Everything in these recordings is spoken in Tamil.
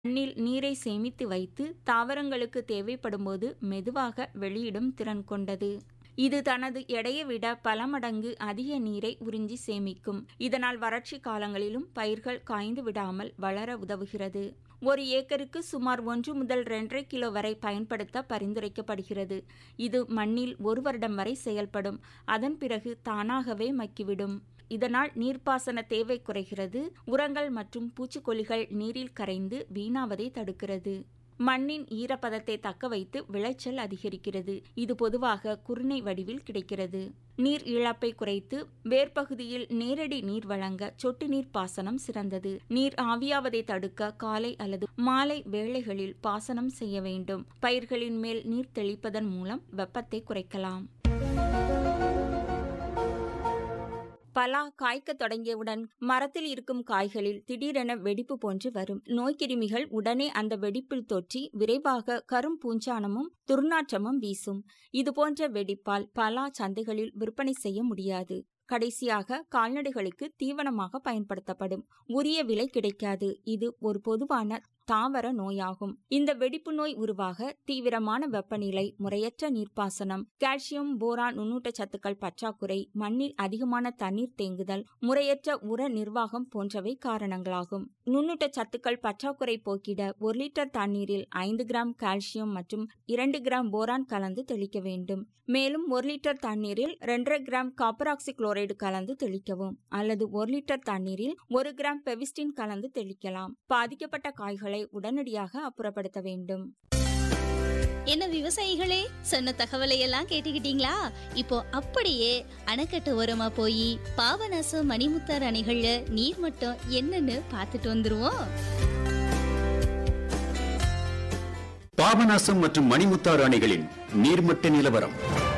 மண்ணில் நீரை சேமித்து வைத்து தாவரங்களுக்கு தேவைப்படும்போது மெதுவாக வெளியிடும் திறன் கொண்டது இது தனது எடையை விட பல மடங்கு அதிக நீரை உறிஞ்சி சேமிக்கும் இதனால் வறட்சி காலங்களிலும் பயிர்கள் காய்ந்து விடாமல் வளர உதவுகிறது ஒரு ஏக்கருக்கு சுமார் ஒன்று முதல் ரெண்டரை கிலோ வரை பயன்படுத்த பரிந்துரைக்கப்படுகிறது இது மண்ணில் ஒரு வருடம் வரை செயல்படும் அதன் பிறகு தானாகவே மக்கிவிடும் இதனால் நீர்ப்பாசன தேவை குறைகிறது உரங்கள் மற்றும் பூச்சிக்கொல்லிகள் நீரில் கரைந்து வீணாவதை தடுக்கிறது மண்ணின் ஈரப்பதத்தை தக்க வைத்து விளைச்சல் அதிகரிக்கிறது இது பொதுவாக குருணை வடிவில் கிடைக்கிறது நீர் இழப்பை குறைத்து வேர்ப்பகுதியில் நேரடி நீர் வழங்க சொட்டு நீர் பாசனம் சிறந்தது நீர் ஆவியாவதை தடுக்க காலை அல்லது மாலை வேளைகளில் பாசனம் செய்ய வேண்டும் பயிர்களின் மேல் நீர் தெளிப்பதன் மூலம் வெப்பத்தை குறைக்கலாம் பலா காய்க்க தொடங்கியவுடன் மரத்தில் இருக்கும் காய்களில் திடீரென வெடிப்பு போன்று வரும் நோய்க்கிருமிகள் உடனே அந்த வெடிப்பில் தொற்றி விரைவாக கரும் பூஞ்சானமும் துர்நாற்றமும் வீசும் இதுபோன்ற வெடிப்பால் பலா சந்தைகளில் விற்பனை செய்ய முடியாது கடைசியாக கால்நடைகளுக்கு தீவனமாக பயன்படுத்தப்படும் உரிய விலை கிடைக்காது இது ஒரு பொதுவான தாவர நோயாகும் இந்த வெடிப்பு நோய் உருவாக தீவிரமான வெப்பநிலை முறையற்ற நீர்ப்பாசனம் கால்சியம் போரான் நுண்ணூட்ட சத்துக்கள் பற்றாக்குறை மண்ணில் அதிகமான தண்ணீர் தேங்குதல் முறையற்ற உர நிர்வாகம் போன்றவை காரணங்களாகும் நுண்ணூட்ட சத்துக்கள் பற்றாக்குறை போக்கிட ஒரு லிட்டர் தண்ணீரில் ஐந்து கிராம் கால்சியம் மற்றும் இரண்டு கிராம் போரான் கலந்து தெளிக்க வேண்டும் மேலும் ஒரு லிட்டர் தண்ணீரில் இரண்டரை கிராம் காப்பர் ஆக்சி குளோரைடு கலந்து தெளிக்கவும் அல்லது ஒரு லிட்டர் தண்ணீரில் ஒரு கிராம் பெவிஸ்டின் கலந்து தெளிக்கலாம் பாதிக்கப்பட்ட காய்களை உடனடியாக அப்புறப்படுத்த வேண்டும் என்ன விவசாயிகளே சொன்ன தகவலை எல்லாம் கேட்டுக்கிட்டீங்களா இப்போ அப்படியே அணைக்கட்டு ஓரமா போய் பாபநாசம் மணிமுத்தார் அணைகள்ல நீர் மட்டம் என்னன்னு பார்த்துட்டு வந்துருவோம் பாபநாசம் மற்றும் மணிமுத்தாறு அணைகளின் நீர்மட்ட நிலவரம்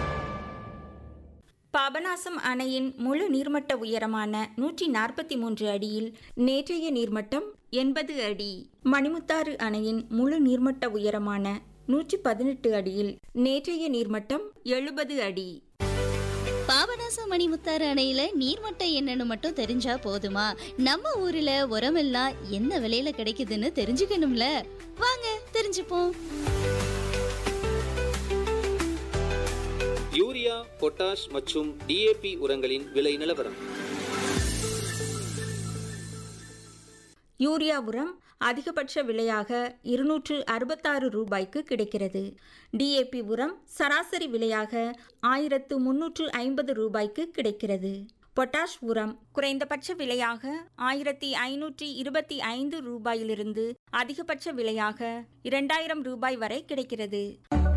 பாபநாசம் அணையின் முழு நீர்மட்ட உயரமான நூற்றி நாற்பத்தி மூன்று அடியில் நேற்றைய நீர்மட்டம் எண்பது அடி மணிமுத்தாறு அணையின் முழு நீர்மட்ட உயரமான நூற்றி பதினெட்டு அடியில் நேற்றைய நீர்மட்டம் எழுபது அடி பாபநாசம் மணிமுத்தாறு அணையில நீர்மட்டம் என்னன்னு மட்டும் தெரிஞ்சா போதுமா நம்ம ஊர்ல உரமெல்லாம் என்ன விலையில கிடைக்குதுன்னு தெரிஞ்சுக்கணும்ல வாங்க தெரிஞ்சுப்போம் யூரியா பொட்டாஷ் மற்றும் டிஏபி உரங்களின் விலை நிலவரம் யூரியா உரம் அதிகபட்ச விலையாக இருநூற்று அறுபத்தாறு ரூபாய்க்கு கிடைக்கிறது டிஏபி உரம் சராசரி விலையாக ஆயிரத்து முன்னூற்று ஐம்பது ரூபாய்க்கு கிடைக்கிறது பொட்டாஷ் உரம் குறைந்தபட்ச விலையாக ஆயிரத்தி ஐநூற்றி இருபத்தி ஐந்து ரூபாயிலிருந்து அதிகபட்ச விலையாக இரண்டாயிரம் ரூபாய் வரை கிடைக்கிறது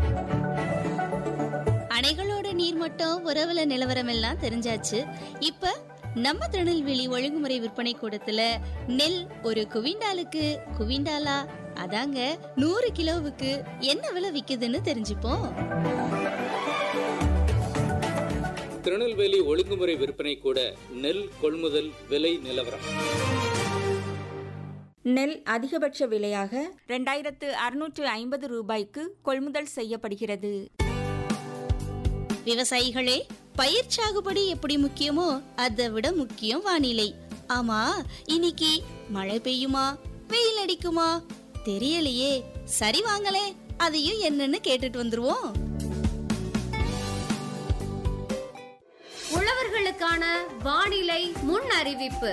அணைகளோட நீர்மட்டம் உறவுல நிலவரம் எல்லாம் தெரிஞ்சாச்சு இப்ப நம்ம திருநெல்வேலி ஒழுங்குமுறை விற்பனை கூடத்துல நெல் ஒரு குவிண்டாலுக்கு குவிண்டாலா அதாங்க நூறு கிலோவுக்கு என்ன விலை விக்குதுன்னு தெரிஞ்சுப்போம் திருநெல்வேலி ஒழுங்குமுறை விற்பனை கூட நெல் கொள்முதல் விலை நிலவரம் நெல் அதிகபட்ச விலையாக ரெண்டாயிரத்து அறுநூற்று ஐம்பது ரூபாய்க்கு கொள்முதல் செய்யப்படுகிறது விவசாயிகளே பயிர் சாகுபடி எப்படி முக்கியமோ அதை விட முக்கியம் வானிலை ஆமா இன்னைக்கு மழை பெய்யுமா வெயில் அடிக்குமா தெரியலையே சரி வாங்களே அதையும் என்னன்னு கேட்டுட்டு வந்துருவோம் உழவர்களுக்கான வானிலை முன் அறிவிப்பு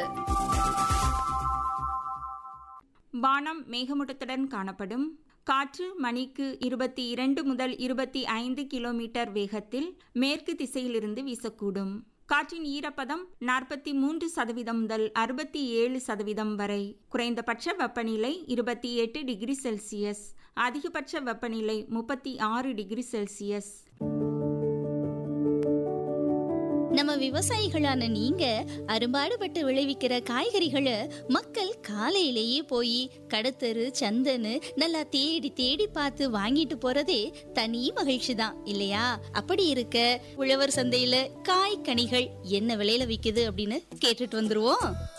வானம் மேகமூட்டத்துடன் காணப்படும் காற்று மணிக்கு இருபத்தி இரண்டு முதல் இருபத்தி ஐந்து கிலோமீட்டர் வேகத்தில் மேற்கு திசையிலிருந்து வீசக்கூடும் காற்றின் ஈரப்பதம் நாற்பத்தி மூன்று சதவீதம் முதல் அறுபத்தி ஏழு சதவீதம் வரை குறைந்தபட்ச வெப்பநிலை இருபத்தி எட்டு டிகிரி செல்சியஸ் அதிகபட்ச வெப்பநிலை முப்பத்தி ஆறு டிகிரி செல்சியஸ் நம்ம விவசாயிகளான நீங்க அரும்பாடுபட்டு விளைவிக்கிற காய்கறிகளை மக்கள் காலையிலேயே போய் கடத்தரு சந்தன்னு நல்லா தேடி தேடி பார்த்து வாங்கிட்டு போறதே தனி மகிழ்ச்சி தான் இல்லையா அப்படி இருக்க உழவர் சந்தையில காய் கனிகள் என்ன விலையில விக்குது அப்படின்னு கேட்டுட்டு வந்துருவோம்